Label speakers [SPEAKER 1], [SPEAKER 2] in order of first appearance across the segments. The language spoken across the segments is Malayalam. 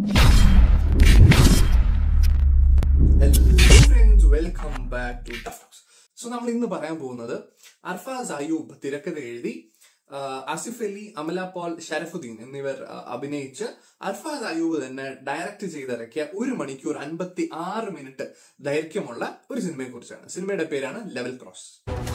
[SPEAKER 1] hello friends welcome back to Tough Talks so നമ്മൾ ഇന്ന് പറയാൻ പോകുന്നത് അർഫാസ് അയൂബ് തിരക്കഥ എഴുതി ആ, ആസിഫ് അലി അമല പോൾ ഷരഫുദ്ദീൻ എന്നിവർ ആ, അഭിനയിച്ച് അർഫാസ് അയൂബ് തന്നെ ഡയറക്റ്റ് ചെയ്തിറക്കിയ ഒരു മണിക്കൂർ അൻപത്തി ആറ് മിനിറ്റ് ദൈർഘ്യമുള്ള ഒരു സിനിമയെ കുറിച്ചാണ് സിനിമയുടെ പേരാണ് ലെവൽ ക്രോസ്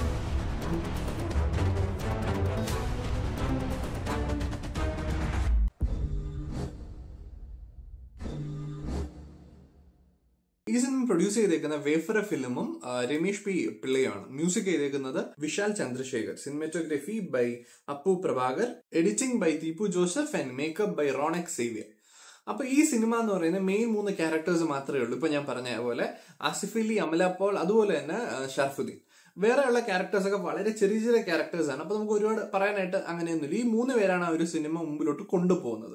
[SPEAKER 1] ഈ സിനിമ പ്രൊഡ്യൂസ് ചെയ്തേക്കുന്ന വേഫറ ഫിലിമും ആ, രമേഷ് പി പിള്ളയാണ് മ്യൂസിക് ചെയ്തേക്കുന്നത് Vishal Chandrasekhar cinematography by Appu Prabhakar editing by Deepu Joseph and makeup by Ronex Xavier അപ്പൊ ഈ സിനിമ എന്ന് പറയുന്നത് മെയിൻ മൂന്ന് ക്യാരക്ടേഴ്സ് മാത്രമേ ഉള്ളൂ ഇപ്പൊ ഞാൻ പറഞ്ഞ പോലെ ആസിഫ് അലി അമല പോൾ അതുപോലെ തന്നെ ആ, ഷർഫുദ്ദീൻ വേറെയുള്ള ക്യാരക്ടേഴ്സ് ഒക്കെ വളരെ ചെറിയ ചെറിയ ക്യാരക്ടേഴ്സ് ആണ് അപ്പൊ നമുക്ക് ഒരുപാട് പറയാനായിട്ട് അങ്ങനെയൊന്നുമില്ല ഈ മൂന്ന് പേരാണ് ആ ഒരു സിനിമ മുമ്പിലോട്ട് കൊണ്ടുപോകുന്നത്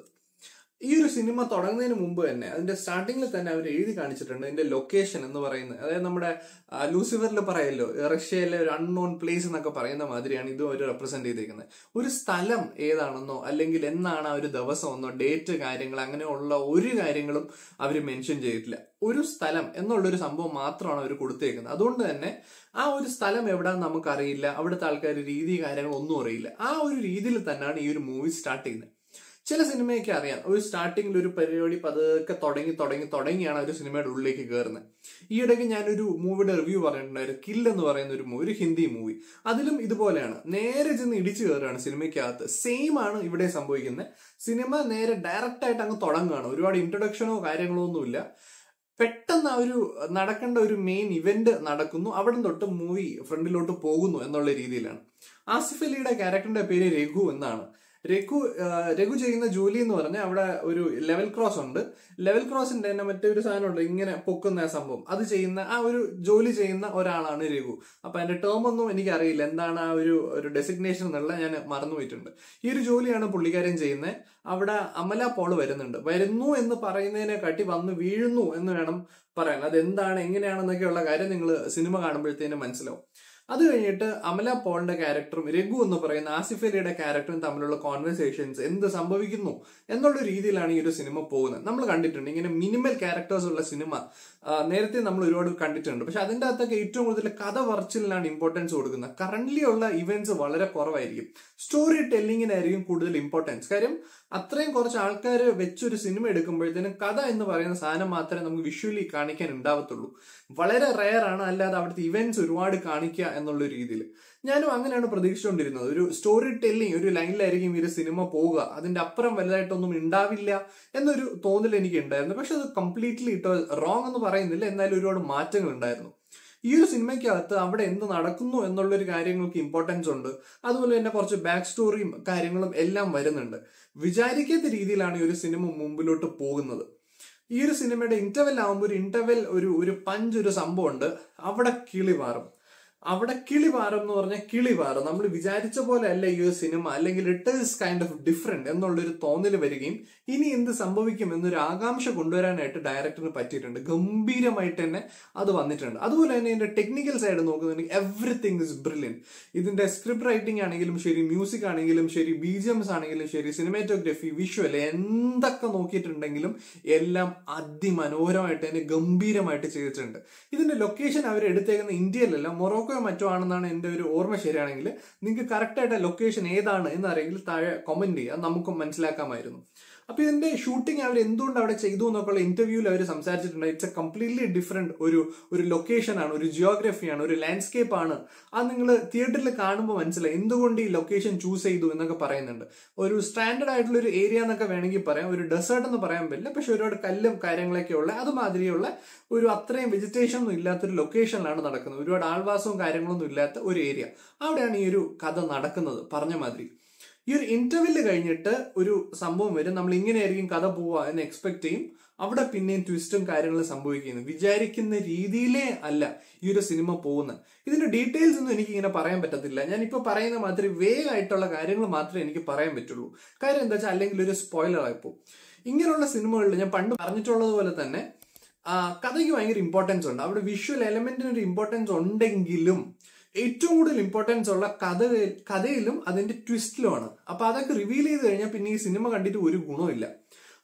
[SPEAKER 1] ഈ ഒരു സിനിമ തുടങ്ങുന്നതിന് മുമ്പ് തന്നെ അതിന്റെ സ്റ്റാർട്ടിങ്ങിൽ തന്നെ അവർ എഴുതി കാണിച്ചിട്ടുണ്ട് ഇതിന്റെ ലൊക്കേഷൻ എന്ന് പറയുന്നത് അതായത് നമ്മുടെ ആ, ലൂസിഫറിൽ പറയല്ലോ റഷ്യയിലെ ഒരു അൺനോൺ പ്ലേസ് എന്നൊക്കെ പറയുന്ന മാതിരിയാണ് ഇതും അവർ റെപ്രസെന്റ് ചെയ്തേക്കുന്നത് ഒരു സ്ഥലം ഏതാണെന്നോ അല്ലെങ്കിൽ എന്നാണ് ആ ഒരു ദിവസമെന്നോ ഡേറ്റ് കാര്യങ്ങൾ അങ്ങനെയുള്ള ഒരു കാര്യങ്ങളും അവർ മെൻഷൻ ചെയ്തിട്ടില്ല ഒരു സ്ഥലം എന്നുള്ളൊരു സംഭവം മാത്രമാണ് അവർ കൊടുത്തേക്കുന്നത് അതുകൊണ്ട് തന്നെ ആ ഒരു സ്ഥലം എവിടാന്ന് നമുക്കറിയില്ല അവിടുത്തെ ആൾക്കാർ രീതി കാര്യങ്ങൾ ഒന്നും അറിയില്ല ആ ഒരു രീതിയിൽ തന്നെയാണ് ഈ ഒരു മൂവി സ്റ്റാർട്ട് ചെയ്യുന്നത് ചില സിനിമയൊക്കെ അറിയാം ഒരു സ്റ്റാർട്ടിങ്ങിൽ ഒരു പരിപാടി പതുക്കെ തുടങ്ങി തുടങ്ങി തുടങ്ങിയാണ് ആ ഒരു സിനിമയുടെ ഉള്ളിലേക്ക് കയറുന്നത് ഈ ഇടയ്ക്ക് ഞാനൊരു മൂവിയുടെ റിവ്യൂ പറഞ്ഞിട്ടുണ്ടായിരുന്നു കിൽ എന്ന് പറയുന്ന ഒരു മൂവി ഒരു ഹിന്ദി മൂവി അതിലും ഇതുപോലെയാണ് നേരെ ചെന്ന് ഇടിച്ചു കയറുകയാണ് സിനിമയ്ക്കകത്ത് സെയിം ആണ് ഇവിടെ സംഭവിക്കുന്നത് സിനിമ നേരെ ഡയറക്റ്റ് ആയിട്ട് അങ്ങ് തുടങ്ങുകയാണ് ഒരുപാട് ഇൻട്രൊഡക്ഷനോ കാര്യങ്ങളോ ഒന്നുമില്ല പെട്ടെന്ന് ആ ഒരു നടക്കേണ്ട ഒരു മെയിൻ ഇവന്റ് നടക്കുന്നു അവിടെ തൊട്ട് മൂവി ഫ്രണ്ടിലോട്ട് പോകുന്നു എന്നുള്ള രീതിയിലാണ് ആസിഫ് അലിയുടെ ക്യാരക്ടറിന്റെ പേര് രഘു എന്നാണ് രഘു ആ, രഘു ചെയ്യുന്ന ജോലി എന്ന് പറഞ്ഞാൽ അവിടെ ഒരു ലെവൽ ക്രോസ് ഉണ്ട് ലെവൽ ക്രോസിന്റെ തന്നെ മറ്റൊരു സാധനമുണ്ട് ഇങ്ങനെ പൊക്കുന്ന ആ സംഭവം അത് ചെയ്യുന്ന ആ ഒരു ജോലി ചെയ്യുന്ന ഒരാളാണ് രഘു അപ്പൊ അതിന്റെ ടേം ഒന്നും എനിക്ക് അറിയില്ല എന്താണ് ആ ഒരു ഒരു ഡെസിഗ്നേഷൻ എന്നുള്ള ഞാൻ മറന്നുപോയിട്ടുണ്ട് ഈ ഒരു ജോലിയാണ് പുള്ളിക്കാരൻ ചെയ്യുന്നത് അവിടെ അമല പോള് വരുന്നുണ്ട് വരുന്നു എന്ന് പറയുന്നതിനെ കാട്ടി വന്ന് വീഴുന്നു എന്ന് വേണം പറയാൻ അത് എന്താണ് എങ്ങനെയാണെന്നൊക്കെയുള്ള കാര്യം നിങ്ങൾ സിനിമ കാണുമ്പോഴത്തേനും മനസ്സിലാവും അത് കഴിഞ്ഞിട്ട് അമല പോളിന്റെ ക്യാരക്ടറും രഘു എന്ന് പറയുന്ന ആസിഫ് അലിയുടെ ക്യാരക്ടറും തമ്മിലുള്ള കോൺവെർസേഷൻസ് എന്ത് സംഭവിക്കുന്നു എന്നുള്ള രീതിയിലാണ് ഈ ഒരു സിനിമ പോകുന്നത് നമ്മൾ കണ്ടിട്ടുണ്ട് ഇങ്ങനെ മിനിമൽ ക്യാരക്ടേഴ്സ് ഉള്ള സിനിമ ആ, നേരത്തെ നമ്മൾ ഒരുപാട് കണ്ടിട്ടുണ്ട് പക്ഷെ അതിന്റെ അകത്തൊക്കെ ഏറ്റവും കൂടുതൽ കഥ പറച്ചിലിനാണ് ഇമ്പോർട്ടൻസ് കൊടുക്കുന്നത് കറന്റ്ലി ഉള്ള ഇവന്റ്സ് വളരെ കുറവായിരിക്കും സ്റ്റോറി ടെല്ലിങ്ങിനായിരിക്കും കൂടുതൽ ഇമ്പോർട്ടൻസ് കാര്യം അത്രയും കുറച്ച് ആൾക്കാർ വെച്ചൊരു സിനിമ എടുക്കുമ്പോഴത്തേനും കഥ എന്ന് പറയുന്ന സാധനം മാത്രമേ നമുക്ക് വിഷ്വലി കാണിക്കാൻ ഉണ്ടാവത്തുള്ളൂ വളരെ റയർ ആണ് അല്ലാതെ അവിടുത്തെ ഇവന്റ്സ് ഒരുപാട് കാണിക്കുക എന്നുള്ള രീതിയിൽ ഞാനും അങ്ങനെയാണ് പ്രതീക്ഷിച്ചുകൊണ്ടിരുന്നത് ഒരു സ്റ്റോറി ടെല്ലിംഗ് ഒരു ലൈനിലായിരിക്കും ഈ ഒരു സിനിമ പോവുക അതിന്റെ അപ്പുറം വലുതായിട്ടൊന്നും ഉണ്ടാവില്ല എന്നൊരു തോന്നൽ എനിക്ക് ഉണ്ടായിരുന്നു പക്ഷെ അത് കംപ്ലീറ്റ്ലി ഇട്ടോ റോങ് എന്ന് പറയുന്നില്ല എന്നാലും ഒരുപാട് മാറ്റങ്ങൾ ഉണ്ടായിരുന്നു ഈ ഒരു സിനിമയ്ക്കകത്ത് അവിടെ എന്ത് നടക്കുന്നു എന്നുള്ളൊരു കാര്യങ്ങൾക്ക് ഇമ്പോർട്ടൻസ് ഉണ്ട് അതുപോലെ തന്നെ കുറച്ച് ബാക്ക് സ്റ്റോറിയും കാര്യങ്ങളും എല്ലാം വരുന്നുണ്ട് വിചാരിക്കാത്ത രീതിയിലാണ് ഈ ഒരു സിനിമ മുമ്പിലോട്ട് പോകുന്നത് ഈ ഒരു സിനിമയുടെ ഇന്റർവെൽ ആകുമ്പോൾ ഒരു ഇന്റർവെൽ ഒരു ഒരു പഞ്ച് ഒരു സംഭവം ഉണ്ട് അവിടെ കിളി മാറും അവിടെ കിളി പാറും എന്ന് പറഞ്ഞാൽ കിളി പാറും നമ്മൾ വിചാരിച്ച പോലെ അല്ല ഈ ഒരു സിനിമ അല്ലെങ്കിൽ it is kind of different എന്നുള്ളൊരു തോന്നൽ വരികയും ഇനി എന്ത് സംഭവിക്കും എന്നൊരു ആകാംക്ഷ കൊണ്ടുവരാനായിട്ട് ഡയറക്ടറിന് പറ്റിയിട്ടുണ്ട് ഗംഭീരമായിട്ട് തന്നെ അത് വന്നിട്ടുണ്ട് അതുപോലെ തന്നെ ഇതിന്റെ ടെക്നിക്കൽ സൈഡ് നോക്കുന്നുണ്ടെങ്കിൽ എവറിത്തിങ് ഇസ് ബ്രില്യൻ ഇതിന്റെ സ്ക്രിപ്റ്റ് റൈറ്റിംഗ് ആണെങ്കിലും ശരി മ്യൂസിക് ആണെങ്കിലും ശരി ബി ജി എംസ് ആണെങ്കിലും ശരി സിനിമാറ്റോഗ്രഫി വിഷ്വൽ എന്തൊക്കെ നോക്കിയിട്ടുണ്ടെങ്കിലും എല്ലാം അതിമനോഹരമായിട്ട് തന്നെ ഗംഭീരമായിട്ട് ചെയ്തിട്ടുണ്ട് ഇതിന്റെ ലൊക്കേഷൻ അവർ എടുത്തേക്കുന്ന ഇന്ത്യയിലല്ല മൊറോക്കോ മറ്റോ ആണെന്നാണ് എന്റെ ഒരു ഓർമ്മ ശരിയാണെങ്കിൽ നിങ്ങൾക്ക് കറക്റ്റ് ആയിട്ട് ലൊക്കേഷൻ ഏതാണ് എന്നറിയെങ്കിൽ താഴെ കമന്റ് ചെയ്യുക നമുക്കും മനസ്സിലാക്കാമായിരുന്നു അപ്പൊ ഇതിന്റെ ഷൂട്ടിംഗ് അവർ എന്തുകൊണ്ട് അവിടെ ചെയ്തു എന്നൊക്കെയുള്ള ഇന്റർവ്യൂവിൽ അവർ സംസാരിച്ചിട്ടുണ്ട് ഇറ്റ്സ് എ കംപ്ലീറ്റ്ലി ഡിഫറെന്റ് ഒരു ഒരു ലൊക്കേഷൻ ആണ് ഒരു ജിയോഗ്രഫിയാണ് ഒരു ലാൻഡ്സ്കേപ്പ് ആണ് അത് നിങ്ങൾ തിയേറ്ററിൽ കാണുമ്പോൾ മനസ്സിലായി എന്തുകൊണ്ട് ഈ ലൊക്കേഷൻ ചൂസ് ചെയ്തു എന്നൊക്കെ പറയുന്നുണ്ട് ഒരു സ്റ്റാൻഡേർഡ് ആയിട്ടുള്ള ഒരു ഏരിയ എന്നൊക്കെ വേണമെങ്കിൽ പറയാം ഒരു ഡെസേർട്ട് എന്ന് പറയാൻ പറ്റില്ല പക്ഷെ ഒരുപാട് കല്ലും കാര്യങ്ങളൊക്കെ ഉള്ള അതുമാതിരിയുള്ള ഒരു അത്രയും വെജിറ്റേഷൻ ഒന്നും ഇല്ലാത്തൊരു ലൊക്കേഷനിലാണ് നടക്കുന്നത് ഒരുപാട് ആൾവാസവും കാര്യങ്ങളൊന്നും ഇല്ലാത്ത ഒരു ഏരിയ അവിടെയാണ് ഈ ഒരു കഥ നടക്കുന്നത് പറഞ്ഞ മാതിരി ഈ ഒരു ഇന്റർവെല് കഴിഞ്ഞിട്ട് ഒരു സംഭവം വരും നമ്മൾ ഇങ്ങനെയായിരിക്കും കഥ പോവുക എന്ന് എക്സ്പെക്ട് ചെയ്യും അവിടെ പിന്നെയും ട്വിസ്റ്റും കാര്യങ്ങളും സംഭവിക്കുന്നു വിചാരിക്കുന്ന രീതിയിലേ അല്ല ഈ ഒരു സിനിമ പോകുന്നത് ഇതിന്റെ ഡീറ്റെയിൽസ് ഒന്നും എനിക്ക് ഇങ്ങനെ പറയാൻ പറ്റത്തില്ല ഞാൻ ഇപ്പൊ പറയുന്ന മാതിരി വേഗമായിട്ടുള്ള കാര്യങ്ങൾ മാത്രമേ എനിക്ക് പറയാൻ പറ്റുള്ളൂ കാര്യം എന്താ വെച്ചാൽ അല്ലെങ്കിൽ ഒരു സ്പോയിലർ ആയിപ്പോ ഇങ്ങനെയുള്ള സിനിമകളിൽ ഞാൻ പണ്ട് പറഞ്ഞിട്ടുള്ളത് പോലെ തന്നെ ആ, കഥയ്ക്ക് ഭയങ്കര ഇമ്പോർട്ടൻസ് ഉണ്ട് അവിടെ വിഷ്വൽ എലമെന്റിന് ഒരു ഇമ്പോർട്ടൻസ് ഉണ്ടെങ്കിലും ഏറ്റവും കൂടുതൽ ഇമ്പോർട്ടൻസ് ഉള്ള കഥ കഥയിലും അതിന്റെ ട്വിസ്റ്റിലുമാണ് അപ്പൊ അതൊക്കെ റിവീൽ ചെയ്ത് കഴിഞ്ഞാൽ പിന്നെ ഈ സിനിമ കണ്ടിട്ട് ഒരു ഗുണമില്ല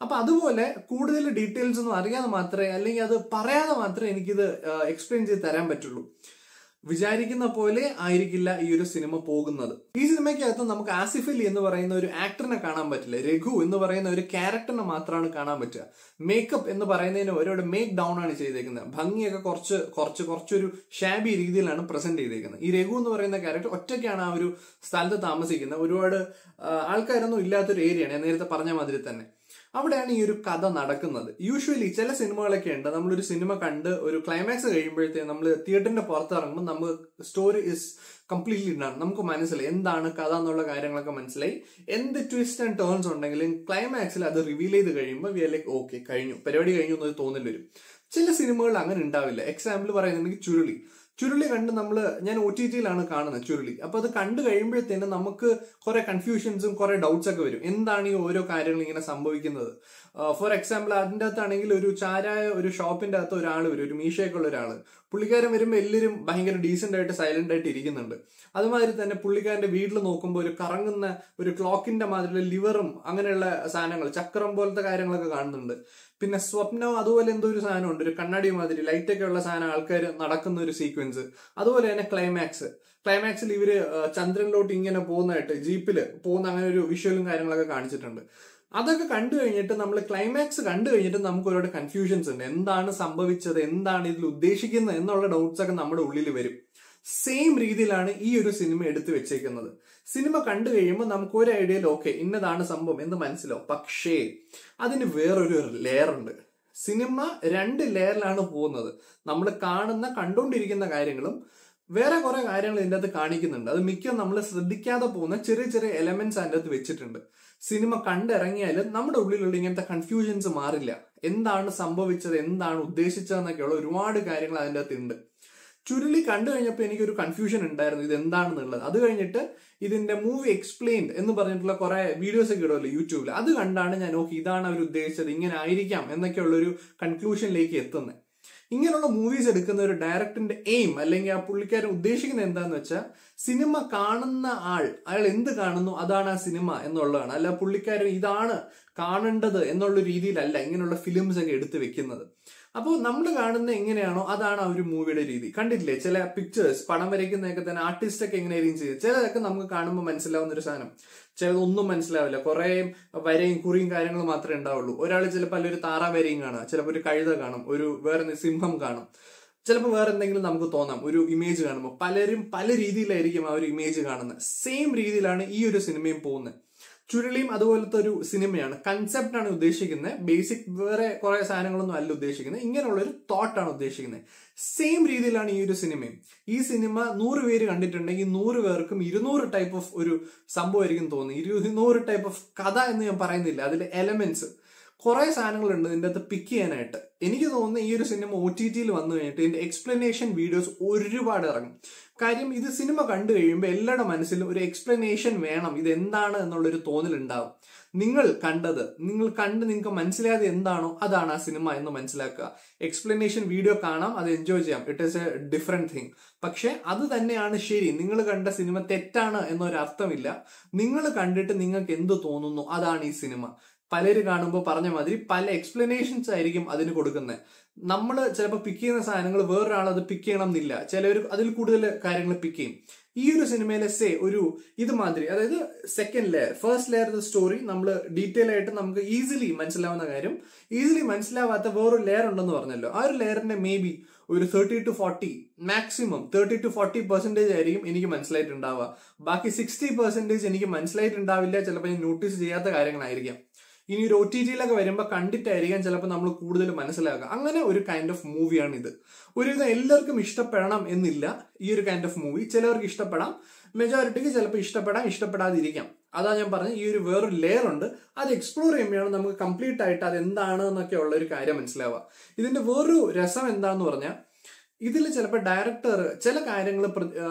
[SPEAKER 1] അപ്പൊ അതുപോലെ കൂടുതൽ ഡീറ്റെയിൽസ് ഒന്നും അറിയാതെ മാത്രമേ അല്ലെങ്കിൽ അത് പറയാതെ മാത്രമേ എനിക്കിത് എക്സ്പ്ലെയിൻ ചെയ്ത് തരാൻ പറ്റുള്ളൂ വിചാരിക്കുന്ന പോലെ ആയിരിക്കില്ല ഈ ഒരു സിനിമ പോകുന്നത് ഈ സിനിമയ്ക്കകത്ത് നമുക്ക് ആസിഫ് അലി എന്ന് പറയുന്ന ഒരു ആക്ടറിനെ കാണാൻ പറ്റില്ല രഘു എന്ന് പറയുന്ന ഒരു ക്യാരക്ടറിനെ മാത്രമാണ് കാണാൻ പറ്റുക മേക്കപ്പ് എന്ന് പറയുന്നതിന് ഒരുപാട് മേക്ക് ഡൗൺ ആണ് ചെയ്തേക്കുന്നത് ഭംഗിയൊക്കെ കുറച്ച് കുറച്ച് കുറച്ചൊരു ഷാബി രീതിയിലാണ് പ്രസന്റ് ചെയ്തേക്കുന്നത് ഈ രഘു എന്ന് പറയുന്ന ക്യാരക്ടർ ഒറ്റയ്ക്കാണ് ആ ഒരു സ്ഥലത്ത് താമസിക്കുന്നത് ഒരുപാട് ആ, ആൾക്കാരൊന്നും ഇല്ലാത്തൊരു ഏരിയയാണ് ഞാൻ നേരത്തെ പറഞ്ഞ മാതിരി തന്നെ അവിടെയാണ് ഈ ഒരു കഥ നടക്കുന്നത് യൂഷ്വലി ചില സിനിമകളൊക്കെ ഉണ്ട് നമ്മളൊരു സിനിമ കണ്ട് ഒരു ക്ലൈമാക്സ് കഴിയുമ്പോഴത്തേക്ക് നമ്മൾ തിയേറ്ററിന്റെ പുറത്തിറങ്ങുമ്പോൾ നമുക്ക് സ്റ്റോറി ഇസ് കംപ്ലീറ്റ്ലി ഡൺ നമുക്ക് മനസ്സിലായി എന്താണ് കഥ എന്നുള്ള കാര്യങ്ങളൊക്കെ മനസ്സിലായി എന്ത് ട്വിസ്റ്റ് ആൻഡ് ടേൺസ് ഉണ്ടെങ്കിലും ക്ലൈമാക്സിൽ അത് റിവീൽ ചെയ്ത് കഴിയുമ്പോൾ വി ആർ ലൈക്ക് ഓക്കെ കഴിഞ്ഞു പരിപാടി കഴിഞ്ഞു എന്നൊരു തോന്നൽ വരും ചില സിനിമകളിൽ അങ്ങനെ ഉണ്ടാവില്ല എക്സാമ്പിൾ പറയുന്നുണ്ടെങ്കിൽ ചുരുളി ചുരുളി കണ്ട് നമ്മൾ ഞാൻ ഒ ടി ടിയിലാണ് കാണുന്നത് ചുരുളി അപ്പൊ അത് കണ്ടു കഴിയുമ്പോഴത്തേനും നമുക്ക് കുറെ കൺഫ്യൂഷൻസും കുറെ ഡൗട്ട്സ് ഒക്കെ വരും എന്താണ് ഈ ഓരോ കാര്യങ്ങൾ ഇങ്ങനെ സംഭവിക്കുന്നത് ഫോർ എക്സാമ്പിൾ അതിൻ്റെ അകത്താണെങ്കിൽ ഒരു ചാരായ ഒരു ഷോപ്പിന്റെ അകത്ത് ഒരാൾ വരും ഒരു മീശയൊക്കെ ഉള്ള ഒരാൾ പുള്ളിക്കാരൻ വരുമ്പോൾ എല്ലാവരും ഭയങ്കര ഡീസെന്റ് ആയിട്ട് സൈലന്റ് ആയിട്ട് ഇരിക്കുന്നുണ്ട് അതുമാതിരി തന്നെ പുള്ളിക്കാരന്റെ വീട്ടിൽ നോക്കുമ്പോൾ ഒരു കറങ്ങുന്ന ഒരു ക്ലോക്കിന്റെ മാതിരി ലിവറും അങ്ങനെയുള്ള സാധനങ്ങൾ ചക്രം പോലത്തെ കാര്യങ്ങളൊക്കെ കാണുന്നുണ്ട് പിന്നെ സ്വപ്നം അതുപോലെ എന്തോ ഒരു സാധനമുണ്ട് ഒരു കണ്ണാടി മാതിരി ലൈറ്റ് ഒക്കെ ഉള്ള സാധനം ആൾക്കാർ നടക്കുന്ന ഒരു സീക്വൻസ് അതുപോലെ തന്നെ ക്ലൈമാക്സ് ക്ലൈമാക്സിൽ ഇവര് ആ, ചന്ദ്രനിലോട്ട് ഇങ്ങനെ പോകുന്നതായിട്ട് ജീപ്പില് പോകുന്ന അങ്ങനെ ഒരു വിഷ്വലും കാര്യങ്ങളൊക്കെ കാണിച്ചിട്ടുണ്ട് അതൊക്കെ കണ്ടു കഴിഞ്ഞിട്ട് നമ്മൾ ക്ലൈമാക്സ് കണ്ടു കഴിഞ്ഞിട്ട് നമുക്ക് ഒരുപാട് കൺഫ്യൂഷൻസ് ഉണ്ട് എന്താണ് സംഭവിച്ചത് എന്താണ് ഇതിൽ ഉദ്ദേശിക്കുന്നത് എന്നുള്ള ഡൗട്ട്സ് ഒക്കെ നമ്മുടെ ഉള്ളിൽ വരും സെയിം രീതിയിലാണ് ഈ ഒരു സിനിമ എടുത്തു വെച്ചേക്കുന്നത് സിനിമ കണ്ടു കഴിയുമ്പോൾ നമുക്ക് ഒരു ഐഡിയയിൽ ഓക്കെ ഇന്നതാണ് സംഭവം എന്ന് മനസ്സിലാവും പക്ഷേ അതിന് വേറൊരു ലെയർ ഉണ്ട് സിനിമ രണ്ട് ലെയറിലാണ് പോകുന്നത് നമ്മൾ കാണുന്ന കണ്ടുകൊണ്ടിരിക്കുന്ന കാര്യങ്ങളും വേറെ കുറെ കാര്യങ്ങൾ ഇതിൻ്റെ അകത്ത് കാണിക്കുന്നുണ്ട് അത് മിക്ക നമ്മൾ ശ്രദ്ധിക്കാതെ പോകുന്ന ചെറിയ ചെറിയ എലമെന്റ്സ് അതിൻ്റെ അകത്ത് വെച്ചിട്ടുണ്ട് സിനിമ കണ്ടിറങ്ങിയാൽ നമ്മുടെ ഉള്ളിലുള്ള ഇങ്ങനത്തെ കൺഫ്യൂഷൻസ് മാറില്ല എന്താണ് സംഭവിച്ചത് എന്താണ് ഉദ്ദേശിച്ചതെന്നൊക്കെയുള്ള ഒരുപാട് കാര്യങ്ങൾ അതിൻ്റെ അകത്ത് ഉണ്ട് ചുരുളി കണ്ടു കഴിഞ്ഞപ്പോൾ എനിക്കൊരു കൺഫ്യൂഷൻ ഉണ്ടായിരുന്നു ഇത് എന്താണെന്നുള്ളത് അത് കഴിഞ്ഞിട്ട് ഇതിന്റെ മൂവി എക്സ്പ്ലെയിൻഡ് എന്ന് പറഞ്ഞിട്ടുള്ള കുറെ വീഡിയോസ് ഒക്കെ ഇടുമല്ലോ യൂട്യൂബിൽ അത് കണ്ടാണ് ഞാൻ ഓക്കെ ഇതാണ് അവർ ഉദ്ദേശിച്ചത് ഇങ്ങനെ ആയിരിക്കാം എന്നൊക്കെയുള്ള ഒരു കൺക്ലൂഷനിലേക്ക് എത്തുന്നത് ഇങ്ങനെയുള്ള മൂവീസ് എടുക്കുന്ന ഒരു ഡയറക്ടറിന്റെ എയിം അല്ലെങ്കിൽ ആ പുള്ളിക്കാരൻ ഉദ്ദേശിക്കുന്നത് എന്താന്ന് വെച്ചാൽ സിനിമ കാണുന്ന ആൾ അയാൾ എന്ത് കാണുന്നു അതാണ് ആ സിനിമ എന്നുള്ളതാണ് അല്ല പുള്ളിക്കാരൻ ഇതാണ് കാണേണ്ടത് എന്നുള്ള രീതിയിലല്ല ഇങ്ങനെയുള്ള ഫിലിംസ് ഒക്കെ എടുത്തു വെക്കുന്നത് അപ്പോൾ നമ്മൾ കാണുന്ന എങ്ങനെയാണോ അതാണ് ആ ഒരു മൂവിയുടെ രീതി കണ്ടിട്ടില്ലേ ചില പിക്ചേഴ്സ് പടം വരയ്ക്കുന്നതൊക്കെ തന്നെ ആർട്ടിസ്റ്റ് ഒക്കെ എങ്ങനെയായിരിക്കും ചെയ്യുന്നത് ചിലതൊക്കെ നമുക്ക് കാണുമ്പോൾ മനസ്സിലാവുന്ന ഒരു സാധനം ചിലതൊന്നും മനസ്സിലാവില്ല കുറെ വരയും കുറിയും കാര്യങ്ങളും മാത്രമേ ഉണ്ടാവുള്ളൂ ഒരാൾ ചിലപ്പോൾ അല്ലൊരു താറാ വരയും കാണാം ചിലപ്പോൾ ഒരു കഴുത കാണും ഒരു വേറെ സിംഹം കാണും ചിലപ്പോൾ വേറെ എന്തെങ്കിലും നമുക്ക് തോന്നാം ഒരു ഇമേജ് കാണുമ്പോൾ പലരും പല രീതിയിലായിരിക്കും ആ ഒരു ഇമേജ് കാണുന്നത് സെയിം രീതിയിലാണ് ഈ ഒരു സിനിമയും പോകുന്നത് ചുരുളിയും അതുപോലത്തെ ഒരു സിനിമയാണ് കൺസെപ്റ്റ് ആണ് ഉദ്ദേശിക്കുന്നത് ബേസിക് വേറെ കുറെ സാധനങ്ങളൊന്നും അല്ല ഉദ്ദേശിക്കുന്നത് ഇങ്ങനെയുള്ള ഒരു തോട്ടാണ് ഉദ്ദേശിക്കുന്നത് സെയിം രീതിയിലാണ് ഈ ഒരു സിനിമയും ഈ സിനിമ നൂറ് പേര് കണ്ടിട്ടുണ്ടെങ്കിൽ നൂറ് പേർക്കും ഇരുന്നൂറ് ടൈപ്പ് ഓഫ് ഒരു സംഭവമായിരിക്കും തോന്നുന്നത് ഇരുന്നൂറ് ടൈപ്പ് ഓഫ് കഥ എന്ന് ഞാൻ പറയുന്നില്ല അതിലെ എലമെന്റ്സ് കുറെ സാധനങ്ങളുണ്ട് ഇതിൻ്റെ അകത്ത് പിക്ക് ചെയ്യാനായിട്ട് എനിക്ക് തോന്നുന്നു ഈ ഒരു സിനിമ ഒ ടി ടിയിൽ വന്നു കഴിഞ്ഞിട്ട് ഇതിന്റെ എക്സ്പ്ലനേഷൻ വീഡിയോസ് ഒരുപാട് ഇറങ്ങും കാര്യം ഇത് സിനിമ കണ്ടു കഴിയുമ്പോൾ എല്ലാവരുടെ മനസ്സിലും ഒരു എക്സ്പ്ലനേഷൻ വേണം ഇത് എന്താണ് എന്നുള്ളൊരു തോന്നലുണ്ടാവും നിങ്ങൾ കണ്ടത് നിങ്ങൾ കണ്ട് നിങ്ങൾക്ക് മനസ്സിലായത് എന്താണോ അതാണ് ആ സിനിമ എന്ന് മനസ്സിലാക്കുക എക്സ്പ്ലനേഷൻ വീഡിയോ കാണാം അത് എൻജോയ് ചെയ്യാം it is a different thing പക്ഷെ അത് തന്നെയാണ് ശരി നിങ്ങൾ കണ്ട സിനിമ തെറ്റാണ് എന്നൊരു അർത്ഥമില്ല നിങ്ങൾ കണ്ടിട്ട് നിങ്ങൾക്ക് എന്ത് തോന്നുന്നു അതാണ് ഈ സിനിമ പലര് കാണുമ്പോൾ പറഞ്ഞ മാതിരി പല എക്സ്പ്ലനേഷൻസ് ആയിരിക്കും അതിന് കൊടുക്കുന്നത് നമ്മൾ ചിലപ്പോൾ പിക്ക് ചെയ്യുന്ന സാധനങ്ങൾ വേറൊരാൾ അത് പിക്ക് ചെയ്യണം എന്നില്ല ചിലർ അതിൽ കൂടുതൽ കാര്യങ്ങൾ പിക്ക് ചെയ്യും ഈ ഒരു സിനിമയിലെ സേ ഒരു ഇത് മാതിരി അതായത് second layer first layer story നമ്മൾ ഡീറ്റെയിൽ ആയിട്ട് നമുക്ക് ഈസിലി മനസ്സിലാവുന്ന കാര്യം ഈസിലി മനസ്സിലാവാത്ത വേറൊരു ലെയർ ഉണ്ടെന്ന് പറഞ്ഞല്ലോ ആ ഒരു ലെയറിന്റെ മേ ബി ഒരു thirty to forty maximum thirty to forty percentage ആയിരിക്കും എനിക്ക് മനസ്സിലായിട്ടുണ്ടാവുക ബാക്കി സിക്സ്റ്റി പെർസെന്റേജ് എനിക്ക് മനസ്സിലായിട്ടുണ്ടാവില്ല ചിലപ്പോൾ ഞാൻ നോട്ടീസ് ചെയ്യാത്ത കാര്യങ്ങളായിരിക്കാം ഇനി ഒരു ഒ ടി ടിയിലൊക്കെ വരുമ്പോൾ കണ്ടിട്ടായിരിക്കാം ചിലപ്പോൾ നമ്മൾ കൂടുതൽ മനസ്സിലാക്കുക അങ്ങനെ ഒരു കൈൻഡ് ഓഫ് മൂവിയാണ് ഇത് ഒരുവിധം എല്ലാവർക്കും ഇഷ്ടപ്പെടണം എന്നില്ല ഈ ഒരു കൈൻഡ് ഓഫ് മൂവി ചിലവർക്ക് ഇഷ്ടപ്പെടാം മെജോറിറ്റിക്ക് ചിലപ്പോൾ ഇഷ്ടപ്പെടാം ഇഷ്ടപ്പെടാതിരിക്കാം അതാ ഞാൻ പറഞ്ഞത് ഈ ഒരു വേറൊരു ലെയർ ഉണ്ട് അത് എക്സ്പ്ലോർ ചെയ്യുമ്പോഴാണ് നമുക്ക് കംപ്ലീറ്റ് ആയിട്ട് അത് എന്താണ് എന്നൊക്കെ ഉള്ള ഒരു കാര്യം മനസ്സിലാവുക ഇതിന്റെ വേറൊരു രസം എന്താന്ന് പറഞ്ഞാൽ ഇതിൽ ചിലപ്പോൾ ഡയറക്ടർ ചില കാര്യങ്ങൾ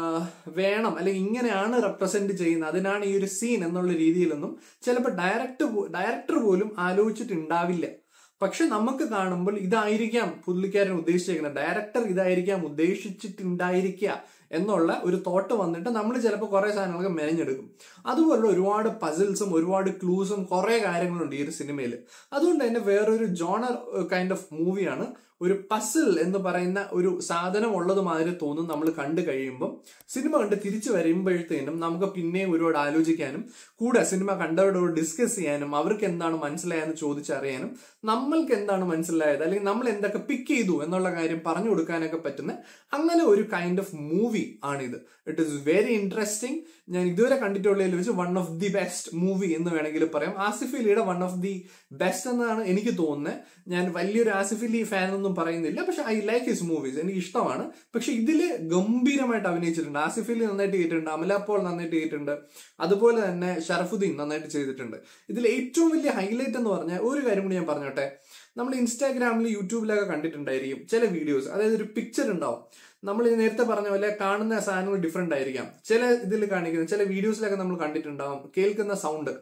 [SPEAKER 1] വേണം അല്ലെങ്കിൽ ഇങ്ങനെയാണ് റെപ്രസെന്റ് ചെയ്യുന്നത് അതിനാണ് ഈ ഒരു സീൻ എന്നുള്ള രീതിയിലൊന്നും ചിലപ്പോൾ ഡയറക്ടർ ഡയറക്ടർ പോലും ആലോചിച്ചിട്ടുണ്ടാവില്ല പക്ഷെ നമുക്ക് കാണുമ്പോൾ ഇതായിരിക്കാം പുള്ളിക്കാരൻ ഉദ്ദേശിച്ചേക്കുന്നത് ഡയറക്ടർ ഇതായിരിക്കാം ഉദ്ദേശിച്ചിട്ടുണ്ടായിരിക്കുക എന്നുള്ള ഒരു തോട്ട് വന്നിട്ട് നമ്മൾ ചിലപ്പോൾ കുറെ സാധനങ്ങളൊക്കെ മെനഞ്ഞെടുക്കും അതുപോലുള്ള ഒരുപാട് പസിൽസും ഒരുപാട് ക്ലൂസും കുറെ കാര്യങ്ങളുണ്ട് ഈ ഒരു സിനിമയിൽ അതുകൊണ്ട് തന്നെ വേറൊരു ജോണർ കൈൻഡ് ഓഫ് മൂവിയാണ് ഒരു പസിൽ എന്ന് പറയുന്ന ഒരു സാധനം ഉള്ളത് മാതിരി തോന്നും നമ്മൾ കണ്ടു കഴിയുമ്പോൾ സിനിമ കണ്ട് തിരിച്ചു വരുമ്പോഴത്തേനും നമുക്ക് പിന്നെയും ഒരുപാട് ആലോചിക്കാനും കൂടെ സിനിമ കണ്ടവരോട് ഡിസ്കസ് ചെയ്യാനും അവർക്ക് എന്താണ് മനസ്സിലായെന്ന് ചോദിച്ചറിയാനും നമ്മൾക്ക് എന്താണ് മനസ്സിലായത് അല്ലെങ്കിൽ നമ്മൾ എന്തൊക്കെ പിക്ക് ചെയ്തു എന്നുള്ള കാര്യം പറഞ്ഞു കൊടുക്കാനൊക്കെ പറ്റുന്ന അങ്ങനെ ഒരു കൈൻഡ് ഓഫ് മൂവി ആണിത് ഇറ്റ് ഈസ് വെരി ഇൻട്രസ്റ്റിംഗ് ഞാൻ ഇതുവരെ കണ്ടിട്ടുള്ളതിൽ വെച്ച് one of the best movie എന്ന് വേണമെങ്കിൽ പറയാം ആസിഫ് അലിയുടെ വൺ ഓഫ് ദി ബെസ്റ്റ് എന്നാണ് എനിക്ക് തോന്നുന്നത് ഞാൻ വലിയൊരു ആസിഫ് അലി ഫാൻ ഒന്നും പറയുന്നില്ല പക്ഷെ ഐ ലൈക്ക് ഹിസ് മൂവീസ് എനിക്ക് ഇഷ്ടമാണ് പക്ഷെ ഇതില് ഗംഭീരമായിട്ട് അഭിനയിച്ചിട്ടുണ്ട് ആസിഫ് അലി നന്നായിട്ട് ചെയ്തിട്ടുണ്ട് അമല പോൾ നന്നായിട്ട് ചെയ്തിട്ടുണ്ട് അതുപോലെ തന്നെ ഷറഫുദ്ദീൻ നന്നായിട്ട് ചെയ്തിട്ടുണ്ട് ഇതിൽ ഏറ്റവും വലിയ ഹൈലൈറ്റ് എന്ന് പറഞ്ഞാൽ ഒരു കാര്യം കൂടി ഞാൻ പറഞ്ഞോട്ടെ നമ്മൾ ഇൻസ്റ്റാഗ്രാമിൽ യൂട്യൂബിലൊക്കെ കണ്ടിട്ടുണ്ടായിരിക്കും ചില വീഡിയോസ് അതായത് ഒരു പിക്ചർ ഉണ്ടാവും നമ്മൾ ഈ നേരത്തെ പറഞ്ഞ പോലെ കാണുന്ന സാധനങ്ങൾ ഡിഫറെന്റ് ആയിരിക്കാം ചില ഇതിൽ കാണിക്കുന്ന ചില വീഡിയോസിലൊക്കെ നമ്മൾ കണ്ടിട്ടുണ്ടാവും കേൾക്കുന്ന സൗണ്ട്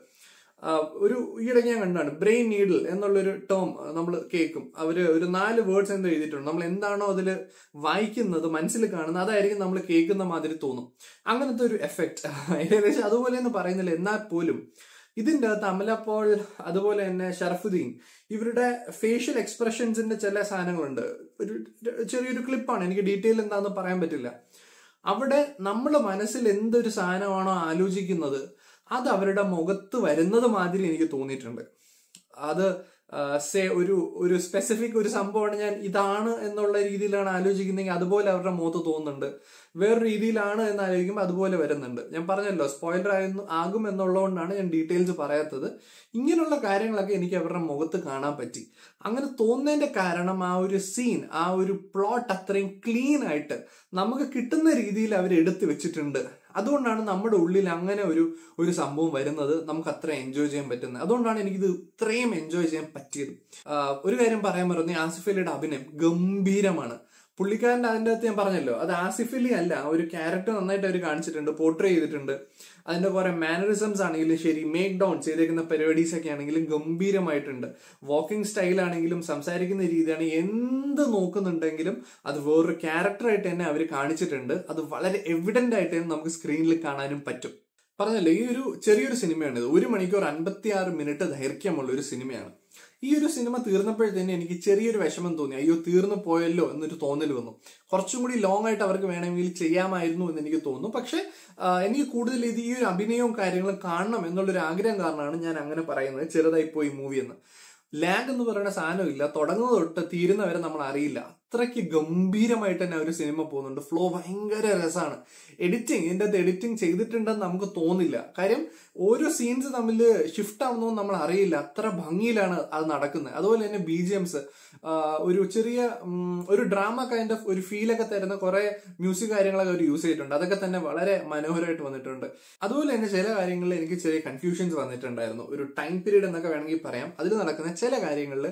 [SPEAKER 1] ഒരു ഈയിടെ ഞാൻ കണ്ടാണ് ബ്രെയിൻ നീഡിൽ എന്നുള്ളൊരു ടേം നമ്മൾ കേൾക്കും അവര് ഒരു നാല് വേർഡ്സ് എന്തോ എഴുതിയിട്ടുണ്ട് നമ്മൾ എന്താണോ അതിൽ വായിക്കുന്നത് മനസ്സിൽ കാണുന്നത് അതായിരിക്കും നമ്മൾ കേൾക്കുന്ന മാതിരി തോന്നും അങ്ങനത്തെ ഒരു എഫക്റ്റ് ഏകദേശം അതുപോലെ എന്ന് പറയുന്നില്ല എന്നാൽ പോലും ഇതിൻ്റെ അകത്ത് അമല പോൾ അതുപോലെ തന്നെ ഷറഫുദ്ദീൻ ഇവരുടെ ഫേഷ്യൽ എക്സ്പ്രഷൻസിന്റെ ചില സാധനങ്ങളുണ്ട് ഒരു ചെറിയൊരു ക്ലിപ്പാണ് എനിക്ക് ഡീറ്റെയിൽ എന്താണെന്ന് പറയാൻ പറ്റില്ല അവിടെ നമ്മൾ മനസ്സിൽ എന്തൊരു സാധനമാണോ ആലോചിക്കുന്നത് അത് അവരുടെ മുഖത്ത് വരുന്നത് മാതിരി എനിക്ക് തോന്നിയിട്ടുണ്ട് അത് സേ ഒരു ഒരു സ്പെസിഫിക് ഒരു സംഭവമാണ് ഞാൻ ഇതാണ് എന്നുള്ള രീതിയിലാണ് ആലോചിക്കുന്നതെങ്കിൽ അതുപോലെ അവരുടെ മുഖത്ത് തോന്നുന്നുണ്ട് വേറെ രീതിയിലാണ് എന്ന് ആലോചിക്കുമ്പോൾ അതുപോലെ വരുന്നുണ്ട് ഞാൻ പറഞ്ഞല്ലോ സ്പോയിലർ ആയിരുന്നു ആകും എന്നുള്ളതുകൊണ്ടാണ് ഞാൻ ഡീറ്റെയിൽസ് പറയാത്തത് ഇങ്ങനെയുള്ള കാര്യങ്ങളൊക്കെ എനിക്ക് അവരുടെ മുഖത്ത് കാണാൻ പറ്റി അങ്ങനെ തോന്നുന്നതിന്റെ കാരണം ആ ഒരു സീൻ ആ ഒരു പ്ലോട്ട് അത്രയും ക്ലീൻ ആയിട്ട് നമുക്ക് കിട്ടുന്ന രീതിയിൽ അവർ എടുത്തു വെച്ചിട്ടുണ്ട് അതുകൊണ്ടാണ് നമ്മുടെ ഉള്ളിൽ അങ്ങനെ ഒരു ഒരു സംഭവം വരുന്നത് നമുക്ക് അത്ര എൻജോയ് ചെയ്യാൻ പറ്റുന്നത് അതുകൊണ്ടാണ് എനിക്കിത് ഇത്രയും എൻജോയ് ചെയ്യാൻ പറ്റിയത് ഒരു കാര്യം പറയാൻ പറഞ്ഞു ആസിഫ് അലിയുടെ അഭിനയം ഗംഭീരമാണ് പുള്ളിക്കാരൻ്റെ അതിൻ്റെ അകത്ത് ഞാൻ പറഞ്ഞല്ലോ അത് ആസിഫ് അലി അല്ല ഒരു ക്യാരക്ടർ നന്നായിട്ട് അവർ കാണിച്ചിട്ടുണ്ട് പോർട്രേ ചെയ്തിട്ടുണ്ട് അതിന്റെ കുറെ മാനറിസംസ് ആണെങ്കിലും ശരി മേക്ക് ഡൗൺ ചെയ്തേക്കുന്ന പരിപാടീസ് ഒക്കെ ആണെങ്കിലും ഗംഭീരമായിട്ടുണ്ട് വാക്കിംഗ് സ്റ്റൈൽ ആണെങ്കിലും സംസാരിക്കുന്ന രീതിയാണ് എന്ത് നോക്കുന്നുണ്ടെങ്കിലും അത് വേറൊരു ക്യാരക്ടറായിട്ട് തന്നെ അവർ കാണിച്ചിട്ടുണ്ട് അത് വളരെ എവിഡന്റ് ആയിട്ട് തന്നെ നമുക്ക് സ്ക്രീനിൽ കാണാനും പറ്റും പറഞ്ഞല്ലോ ഈ ഒരു ചെറിയൊരു സിനിമയാണ് ഇത് ഒരു മണിക്കൂർ അൻപത്തി ആറ് മിനിറ്റ് ദൈർഘ്യമുള്ള ഒരു സിനിമയാണ് ഈ ഒരു സിനിമ തീർന്നപ്പോഴത്തേന് എനിക്ക് ചെറിയൊരു വിഷമം തോന്നി അയ്യോ തീർന്നു പോയല്ലോ എന്നൊരു തോന്നൽ വന്നു കുറച്ചും കൂടി ലോങ് ആയിട്ട് അവർക്ക് വേണമെങ്കിൽ ചെയ്യാമായിരുന്നു എന്ന് എനിക്ക് തോന്നുന്നു പക്ഷെ എനിക്ക് കൂടുതൽ ഇത് ഈ ഒരു അഭിനയവും കാര്യങ്ങളും കാണണം എന്നുള്ളൊരു ആഗ്രഹം കാരണമാണ് ഞാൻ അങ്ങനെ പറയുന്നത് ചെറുതായി പോയി മൂവി എന്ന് ലാഗ് എന്ന് പറയുന്ന സാധനമില്ല തുടങ്ങുന്നത് തൊട്ട് തീരുന്ന വരെ നമ്മൾ അറിയില്ല അത്രയ്ക്ക് ഗംഭീരമായിട്ട് തന്നെ ഒരു സിനിമ പോകുന്നുണ്ട് ഫ്ലോ ഭയങ്കര രസമാണ് എഡിറ്റിംഗ് ഇതിൻ്റെ അകത്ത് എഡിറ്റിംഗ് ചെയ്തിട്ടുണ്ടെന്ന് നമുക്ക് തോന്നില്ല കാര്യം ഓരോ സീൻസ് തമ്മിൽ ഷിഫ്റ്റ് ആവുന്നതും നമ്മൾ അറിയില്ല അത്ര ഭംഗിയിലാണ് അത് നടക്കുന്നത് അതുപോലെ തന്നെ ബി ജി എംസ് ഒരു ചെറിയ ഒരു ഡ്രാമ കൈൻഡ് ഓഫ് ഒരു ഫീലൊക്കെ തരുന്ന കുറെ മ്യൂസിക് കാര്യങ്ങളൊക്കെ അവർ യൂസ് ചെയ്തിട്ടുണ്ട് അതൊക്കെ തന്നെ വളരെ മനോഹരമായിട്ട് വന്നിട്ടുണ്ട് അതുപോലെ തന്നെ ചില കാര്യങ്ങളിൽ എനിക്ക് ചെറിയ കൺഫ്യൂഷൻസ് വന്നിട്ടുണ്ടായിരുന്നു ഒരു ടൈം പീരീഡ് എന്നൊക്കെ വേണമെങ്കിൽ പറയാം അതിൽ നടക്കുന്ന ചില കാര്യങ്ങളിൽ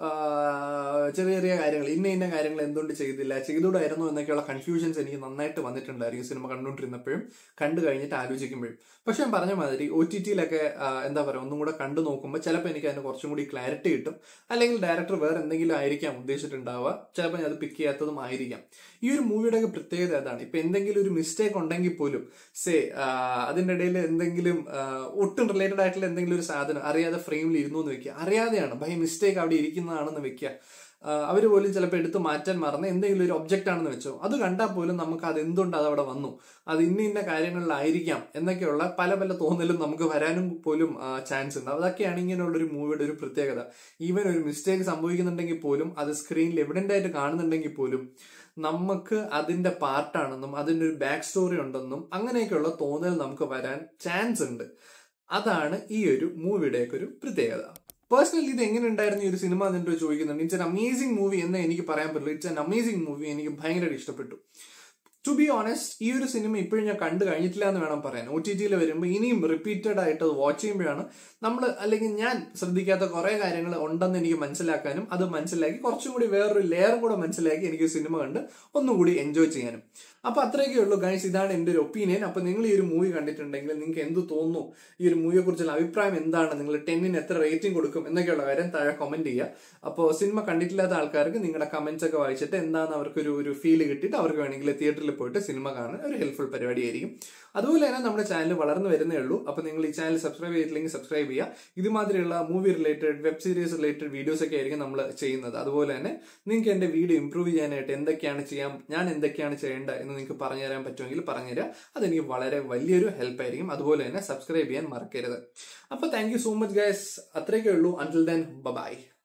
[SPEAKER 1] ചെറിയ ചെറിയ കാര്യങ്ങൾ ഇന്ന ഇന്ന കാര്യങ്ങൾ എന്തുകൊണ്ട് ചെയ്തില്ല ചെയ്തുകൂടായിരുന്നു എന്നൊക്കെയുള്ള കൺഫ്യൂഷൻസ് എനിക്ക് നന്നായിട്ട് വന്നിട്ടുണ്ടായിരുന്നു സിനിമ കണ്ടുകൊണ്ടിരുന്നപ്പോഴും കണ്ടു കഴിഞ്ഞിട്ട് ആലോചിക്കുമ്പോഴും പക്ഷെ ഞാൻ പറഞ്ഞ മാതിരി ഒ ടി ടിയിലൊക്കെ എന്താ പറയുക ഒന്നും കൂടെ കണ്ടു നോക്കുമ്പോൾ ചിലപ്പോൾ എനിക്ക് അതിന് കുറച്ചും കൂടി ക്ലാരിറ്റി കിട്ടും അല്ലെങ്കിൽ ഡയറക്ടർ വേറെ എന്തെങ്കിലും ആയിരിക്കാം ഉദ്ദേശിച്ചിട്ടുണ്ടാവുക ചിലപ്പോൾ ഞാൻ അത് പിക്ക് ചെയ്യാത്തതും ആയിരിക്കാം ഈ ഒരു മൂവിയുടെ ഒക്കെ പ്രത്യേകത അതാണ് ഇപ്പൊ എന്തെങ്കിലും ഒരു മിസ്റ്റേക്ക് ഉണ്ടെങ്കിൽ പോലും സേ അതിൻ്റെ ഇടയിൽ എന്തെങ്കിലും ഒട്ടും റിലേറ്റഡ് ആയിട്ടുള്ള എന്തെങ്കിലും ഒരു സാധനം അറിയാതെ ഫ്രെയിമിൽ ഇരുന്നു എന്ന് വെക്കുക അറിയാതെയാണ് ബൈ മിസ്റ്റേക്ക് അവിടെ ഇരിക്കുന്നതാണെന്ന് വെക്കുക അവർ പോലും ചിലപ്പോൾ എടുത്ത് മാറ്റാൻ മറന്ന് എന്തെങ്കിലും ഒരു ഒബ്ജക്റ്റ് ആണെന്ന് വെച്ചോ അത് കണ്ടാൽ പോലും നമുക്ക് അത് എന്തുകൊണ്ട് അത് അവിടെ വന്നു അത് ഇന്ന ഇന്ന കാര്യങ്ങളിലായിരിക്കാം എന്നൊക്കെയുള്ള പല പല തോന്നലും നമുക്ക് വരാനും പോലും ചാൻസ് ഉണ്ട് അതൊക്കെയാണ് ഇങ്ങനെയുള്ള ഒരു മൂവിയുടെ ഒരു പ്രത്യേകത ഈവൻ ഒരു മിസ്റ്റേക്ക് സംഭവിക്കുന്നുണ്ടെങ്കിൽ പോലും അത് സ്ക്രീനിൽ എവിഡന്റ് ആയിട്ട് കാണുന്നുണ്ടെങ്കിൽ പോലും നമുക്ക് അതിന്റെ പാർട്ടാണെന്നും അതിന്റെ ഒരു ബാക്ക് സ്റ്റോറി ഉണ്ടെന്നും അങ്ങനെയൊക്കെയുള്ള തോന്നൽ നമുക്ക് വരാൻ ചാൻസ് ഉണ്ട് അതാണ് ഈ ഒരു മൂവിയുടെയൊക്കെ ഒരു പ്രത്യേകത പേഴ്സണലി ഇത് എങ്ങനെ ഉണ്ടായിരുന്നു ഈ ഒരു സിനിമ എന്നിട്ട് ചോദിക്കുന്നുണ്ട് ഇറ്റ്സ് എൻ അമേസിംഗ് മൂവി എന്ന് എനിക്ക് പറയാൻ പറ്റില്ല ഇറ്റ്സ് എൻ അമേസിംഗ് മൂവി എനിക്ക് ഭയങ്കരമായിട്ട് ഇഷ്ടപ്പെട്ടു ടു ബി ഓണസ്റ്റ് ഈ ഒരു സിനിമ ഇപ്പോഴും ഞാൻ കണ്ടു കഴിഞ്ഞിട്ടില്ല എന്ന് വേണം പറയാൻ ഒ ടി ടിയിൽ വരുമ്പോൾ ഇനിയും റിപ്പീറ്റഡ് ആയിട്ട് അത് വാച്ച് ചെയ്യുമ്പോഴാണ് നമ്മൾ അല്ലെങ്കിൽ ഞാൻ ശ്രദ്ധിക്കാത്ത കുറെ കാര്യങ്ങൾ ഉണ്ടെന്ന് എനിക്ക് മനസ്സിലാക്കാനും അത് മനസ്സിലാക്കി കുറച്ചും കൂടി വേറൊരു ലെയർ കൂടെ മനസ്സിലാക്കി എനിക്ക് സിനിമ കണ്ട് ഒന്നുകൂടി എൻജോയ് ചെയ്യാനും അപ്പൊ അത്രയൊക്കെ ഉള്ളൂ ഗൈസ് ഇതാണ് എൻ്റെ ഒരു ഒപ്പീനിയൻ അപ്പൊ നിങ്ങൾ ഈ ഒരു മൂവി കണ്ടിട്ടുണ്ടെങ്കിൽ നിങ്ങൾക്ക് എന്ത് തോന്നുന്നു ഈ ഒരു മൂവിയെ കുറിച്ചുള്ള അഭിപ്രായം എന്താണ് നിങ്ങൾ ടെന്നിന് എത്ര റേറ്റിംഗ് കൊടുക്കും എന്നൊക്കെയുള്ള കാര്യം താഴെ കമന്റ് ചെയ്യുക അപ്പോൾ സിനിമ കണ്ടിട്ടില്ലാത്ത ആൾക്കാർക്ക് നിങ്ങളുടെ കമന്റ്സ് ഒക്കെ വായിച്ചിട്ട് എന്താണ് അവർക്ക് ഒരു ഒരു ഫീൽ കിട്ടിയിട്ട് അവർക്ക് വേണമെങ്കിൽ തിയേറ്ററിൽ തിയേറ്ററിൽ പോയിട്ട് സിനിമ കാണാൻ ഒരു ഹെൽപ്ഫുൾ പരിപാടിയായിരിക്കും അതുപോലെ തന്നെ നമ്മുടെ ചാനൽ വളർന്നു വരുന്നേ ഉള്ളൂ അപ്പൊ നിങ്ങൾ ഈ ചാനൽ സബ്സ്ക്രൈബ് ചെയ്തില്ലെങ്കിൽ സബ്സ്ക്രൈബ് ചെയ്യുക ഇതുമാതിരിയുള്ള movie related web series related videos ഒക്കെ ആയിരിക്കും നമ്മൾ ചെയ്യുന്നത് അതുപോലെ തന്നെ നിങ്ങൾക്ക് എന്റെ വീഡിയോ ഇംപ്രൂവ് ചെയ്യാനായിട്ട് എന്തൊക്കെയാണ് ചെയ്യാൻ ഞാൻ എന്തൊക്കെയാണ് ചെയ്യേണ്ടത് എന്ന് നിങ്ങൾക്ക് പറഞ്ഞു തരാൻ പറ്റുമെങ്കിൽ പറഞ്ഞുതരാം അതെനിക്ക് വളരെ വലിയൊരു ഹെൽപ്പ് ആയിരിക്കും അതുപോലെ തന്നെ സബ്സ്ക്രൈബ് ചെയ്യാൻ മറക്കരുത് അപ്പൊ thank you so much guys അത്രയൊക്കെ ഉള്ളൂ അൻറ്റിൽ ദെൻ ബൈ